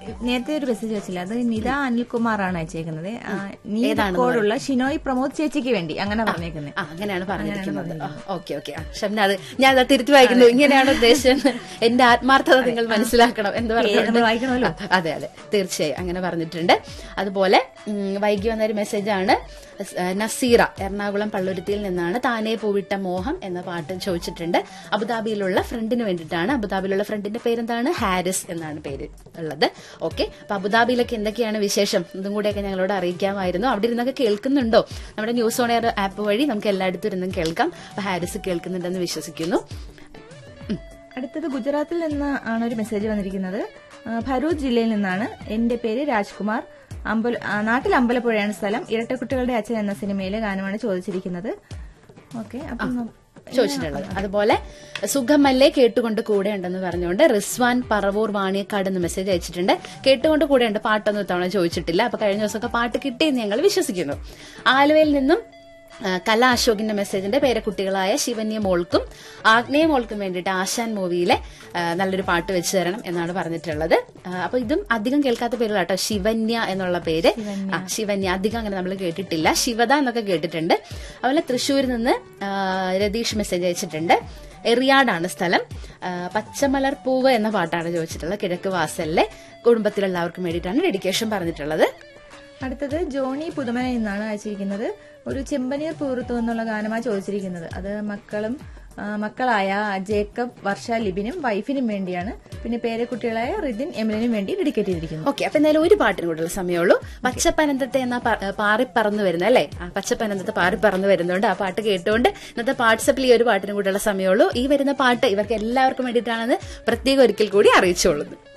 നേരത്തെ ഒരു മെസ്സേജ് വെച്ചില്ല അത് നിത അനിൽകുമാറാണ് അയച്ചേക്കുന്നത് ആ, നീലക്കോടുള്ള ഷിനോയ് പ്രമോദ് ചേച്ചിക്ക് വേണ്ടി അങ്ങനെ പറഞ്ഞേക്കുന്നത് ആ അങ്ങനെയാണ് പറഞ്ഞിരിക്കുന്നത് ഓക്കെ ഓക്കെ ഷംന അത് ഞാൻ അത് തിരുത്തി വായിക്കുന്നു ഇങ്ങനെയാണ് ഉദ്ദേശം എന്റെ ആത്മാർത്ഥത നിങ്ങൾ മനസ്സിലാക്കണം എന്ന് നമ്മൾ പറഞ്ഞു വായിക്കണമല്ലോ. അതെ അതെ തീർച്ചയായും അങ്ങനെ പറഞ്ഞിട്ടുണ്ട് അതുപോലെ ഉം, വൈകി വന്ന ഒരു മെസ്സേജാണ് സ്- ഏ, നസീറ എറണാകുളം പള്ളുരുത്തിയിൽ നിന്നാണ് താനേ പൂവിട്ട മോഹം എന്ന പാട്ട് ചോദിച്ചിട്ടുണ്ട് അബുദാബിയിലുള്ള ഫ്രണ്ടിന് വേണ്ടിയിട്ടാണ് അബുദാബിയിലുള്ള ഫ്രണ്ടിന്റെ പേരെന്താണ് ഹാരിസ് എന്നാണ് പേര് ഉള്ളത് ഓക്കെ അപ്പൊ അബുദാബിയിലൊക്കെ എന്തൊക്കെയാണ് വിശേഷം ഇതും കൂടെയൊക്കെ ഞങ്ങളോട് അറിയിക്കാമായിരുന്നു അവിടെ ഇരുന്നൊക്കെ കേൾക്കുന്നുണ്ടോ നമ്മുടെ ന്യൂസ് ഓൺ എയർ ആപ്പ് വഴി നമുക്ക് എല്ലായിടത്തും ഇരുന്നും കേൾക്കാം അപ്പൊ ഹാരിസ് കേൾക്കുന്നുണ്ടെന്ന് വിശ്വസിക്കുന്നു അടുത്തത് ഗുജറാത്തിൽ നിന്ന് ആണ് ഒരു മെസ്സേജ് വന്നിരിക്കുന്നത് ആ, ഭരൂച്ച് ജില്ലയിൽ നിന്നാണ് എന്റെ പേര് രാജ്കുമാർ അമ്പല ആ, നാട്ടിൽ അമ്പലപ്പുഴയാണ് സ്ഥലം ഇരട്ടക്കുട്ടികളുടെ അച്ഛൻ എന്ന സിനിമയിലെ ഗാനമാണ് ചോദിച്ചിരിക്കുന്നത് ഓക്കെ അപ്പം നം- ചോദിച്ചിട്ടുള്ളത് അതുപോലെ സുഖമല്ലേ കേട്ടുകൊണ്ട് കൂടെ ഉണ്ടെന്ന് പറഞ്ഞുകൊണ്ട് റിസ്വാൻ പറവൂർ വാണിയക്കാട് എന്ന് മെസ്സേജ് അയച്ചിട്ടുണ്ട് കേട്ടുകൊണ്ട് കൂടെ ഉണ്ട് പാട്ടൊന്നും ഇത്തവണ ചോദിച്ചിട്ടില്ല അപ്പൊ കഴിഞ്ഞ ദിവസമൊക്കെ പാട്ട് കിട്ടിയെന്ന് ഞങ്ങൾ വിശ്വസിക്കുന്നു ആലുവയിൽ നിന്നും ആ, കല അശോകിന്റെ മെസ്സേജിന്റെ പേരക്കുട്ടികളായ ശിവന്യ മോൾക്കും ആഗ്നേയ മോൾക്കും വേണ്ടിയിട്ട് ആശാൻ മൂവിയിലെ ആ, നല്ലൊരു പാട്ട് വെച്ച് തരണം എന്നാണ് പറഞ്ഞിട്ടുള്ളത് ആ, അപ്പൊ ഇതും അധികം കേൾക്കാത്ത പേരുകളാട്ടോ ശിവന്യ എന്നുള്ള പേര് ആ, ശിവന്യ അധികം അങ്ങനെ നമ്മൾ കേട്ടിട്ടില്ല ശിവദ എന്നൊക്കെ കേട്ടിട്ടുണ്ട് അതുപോലെ തൃശ്ശൂരിൽ നിന്ന് ആ, രതീഷ് മെസ്സേജ് അയച്ചിട്ടുണ്ട് എറിയാടാണ് സ്ഥലം ആ, പച്ചമലർ പൂവ് എന്ന പാട്ടാണ് ചോദിച്ചിട്ടുള്ളത് കിഴക്ക് വാസലിലെ കുടുംബത്തിലെല്ലാവർക്കും വേണ്ടിയിട്ടാണ് ഡെഡിക്കേഷൻ പറഞ്ഞിട്ടുള്ളത് അടുത്തത് ജോണി പുതുമന എന്നാണ് അയച്ചിരിക്കുന്നത് ഒരു ചെമ്പനീർ പൂർത്തും എന്നുള്ള ഗാനമാണ് ചോദിച്ചിരിക്കുന്നത് അത് മക്കളും ആ, മക്കളായ ജേക്കബ് വർഷ ലിബിനും വൈഫിനും വേണ്ടിയാണ് പിന്നെ പേരക്കുട്ടികളായ റിദിൻ എമിലിനും വേണ്ടി ഡെഡിക്കേറ്റ് ചെയ്തിരിക്കുന്നു ഓക്കെ അപ്പൊ എന്തായാലും ഒരു പാട്ടിന് കൂടുതൽ സമയമുള്ളൂ പച്ചപ്പനന്തത്തെ എന്ന പ- പാറി പറന്നു വരുന്നത് അല്ലേ ആ പച്ചപ്പനന്തത്തെ പാറി പറന്നു വരുന്നുണ്ട് ആ പാട്ട് കേട്ടുകൊണ്ട് ഇന്നത്തെ വാട്സപ്പിൽ ഈ ഒരു പാട്ടിന് കൂടുതലുള്ള സമയമുള്ളൂ ഈ വരുന്ന പാട്ട് ഇവർക്ക് എല്ലാവർക്കും വേണ്ടിയിട്ടാണെന്ന് പ്രത്യേകം ഒരിക്കൽ കൂടി അറിയിച്ചുകൊള്ളുന്നു